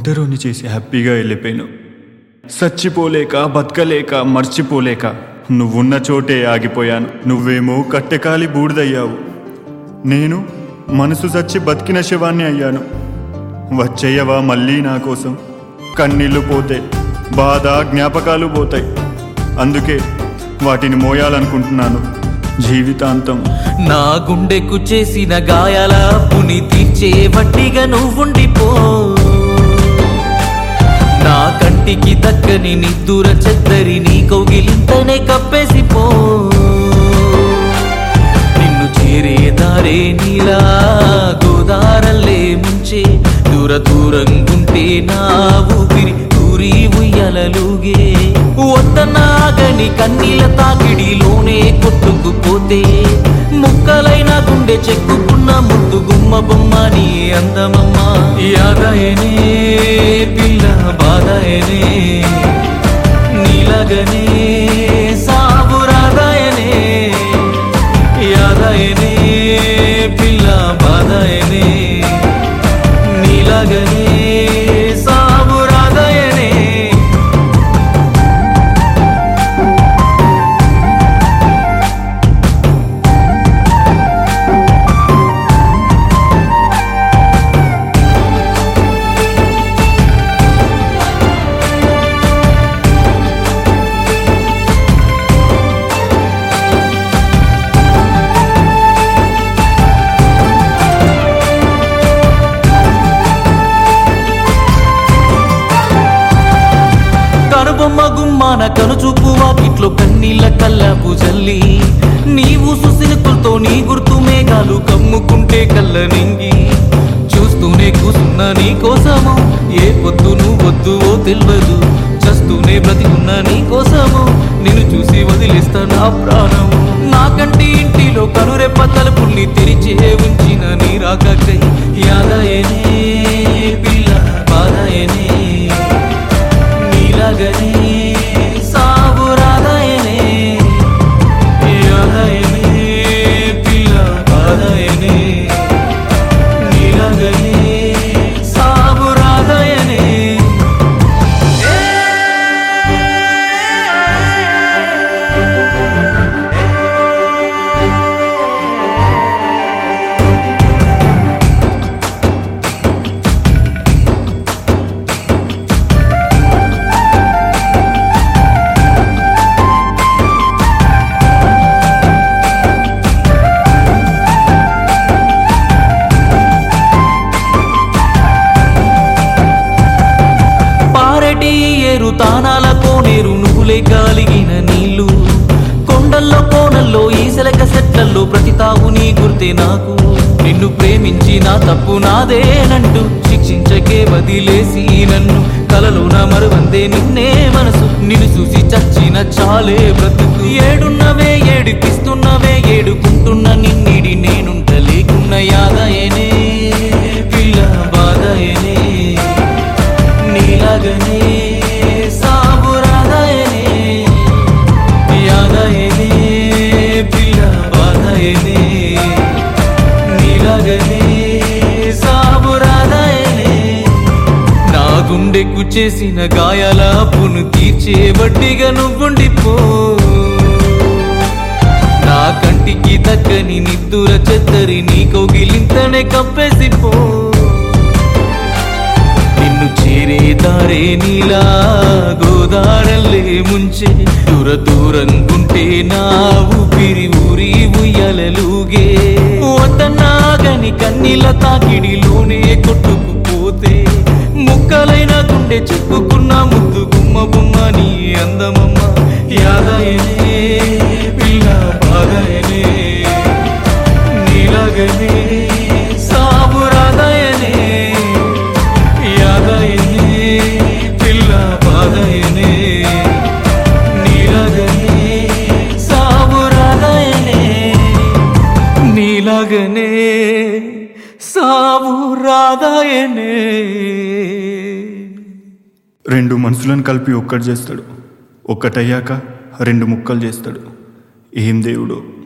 ఒంటరిని చేసి హ్యాపీగా వెళ్ళిపోయాను చచ్చిపోలేక బతకలేక మర్చిపోలేక నువ్వున్న చోటే ఆగిపోయాను నువ్వేమో కట్టెకాలి బూడిదయ్యావు నేను మనసు చచ్చి బతికిన శవాన్ని అయ్యాను వచ్చేయవా మళ్ళీ నా కోసం కన్నీళ్లు పోతే బాధ జ్ఞాపకాలు పోతాయి అందుకే వాటిని మోయాలనుకుంటున్నాను జీవితాంతం నా గుండెకు చేసిన గాయాల పుని తీర్చే వట్టిగా నువ్వుండిపో నా కంటికి దక్కని నిద్దుర చెత్తరి నీ కౌగిలింతనే కప్పేసిపో నిన్ను చేరే దారే నీలా గోదారల్లే ముంచే దూర దూరంగుంటే నా ఊపిరి ఊరి ఉయ్యలలుగే వద్దనాగని కన్నీల తాకిడిలోనే కొట్టుకుపోతే ముక్కలైన గుండె చెక్కుకున్న ముద్దు గుమ్మ బొమ్మ నీ అందమమ్మ యాదయనే పిల్ల బాధయనే నీలగనే సాబురాదయనే యాదయనే పిల్ల బాధయనే నీలగనే సాబురాదయనే కనుబొమ్మ గుమ్మాన కనుచూపు వాకిట్లో కన్నీళ్ళ కల్లాపు జల్లి నీవు సుసినుకులతో నీ గుర్తు మేఘాలు కమ్ముకుంటే కళ్ళ నింగి చూస్తూనే కూసున్న నీ కోసము ఏ పొద్దు నువ్వు వద్దువో తెలియదు చస్తూనే బ్రతికున్న నీ కోసము నిన్ను చూసి వదిలేస్తా నా ప్రాణము నాకంటి ఇంటిలో కనురెప్ప తలుపుల్ని తెరిచే ఉంచిన నీ రాకై యాదయనే పిల్ల బాధయనే నీలగనే సాబురాదయనే యాదయనే పిల్ల బాధయనే నీలగనే సాబురాదయనే పారటి ఏరు తానాల కోనేరు నువ్వులే కాలిగిన నీళ్లు కొండల్లో కోనల్లో ఈసలక సెట్లల్లో ప్రతి తావు నీ గుర్తే నాకు నిన్ను ప్రేమించి నా తప్పు నాదేనంటూ శిక్షించకే వదిలేసి నన్ను కలలోన మరువందే నిన్నే మనసు నిన్ను చూసి చచ్చిన చాలే బ్రతుకు ఏడున్నవే ఏడిపిస్తున్నవే ఏడుకుంటున్న నిన్నిడి నేనుంట లేకున్న యాదయనే పిల్ల బాధయనే నీలగనే సాబురాదయనే యాదయనే పిల్ల బాధయనే నీలగనే సాబురాదయనే నా గుండెకు చేసిన గాయాల పును తీర్చే వడ్డీగా నువ్వుండిపో నా కంటికి దక్కని నిద్దుర చెత్తరి నీ కౌగిలింతనే కప్పేసిపో నిన్ను చేరే దారే నీలా గోదారల్లే ముంచే దూర దూరంగుంటే నా ఊపిరి ఊరి ఉయ్యలలుగే వద్దన్నాగని కన్నీల తాకిడిలోనే కొట్టుకుపోతే ముక్కలైన గుండె చెప్పుకున్న ముద్దు గుమ్మ బొమ్మ నీ అందమమ్మ యాదయనే పిల్ల బాధయనే నీలగనే సాబురాదయనే యాదయనే పిల్ల బాధయనే నీలగనే సాబురాదయనే నీలగనే సాబురాదయనే రెండు మనసులను కలిపి ఒక్కటి చేస్తాడు ఒక్కటయ్యాక రెండు ముక్కలు చేస్తాడు ఏం దేవుడు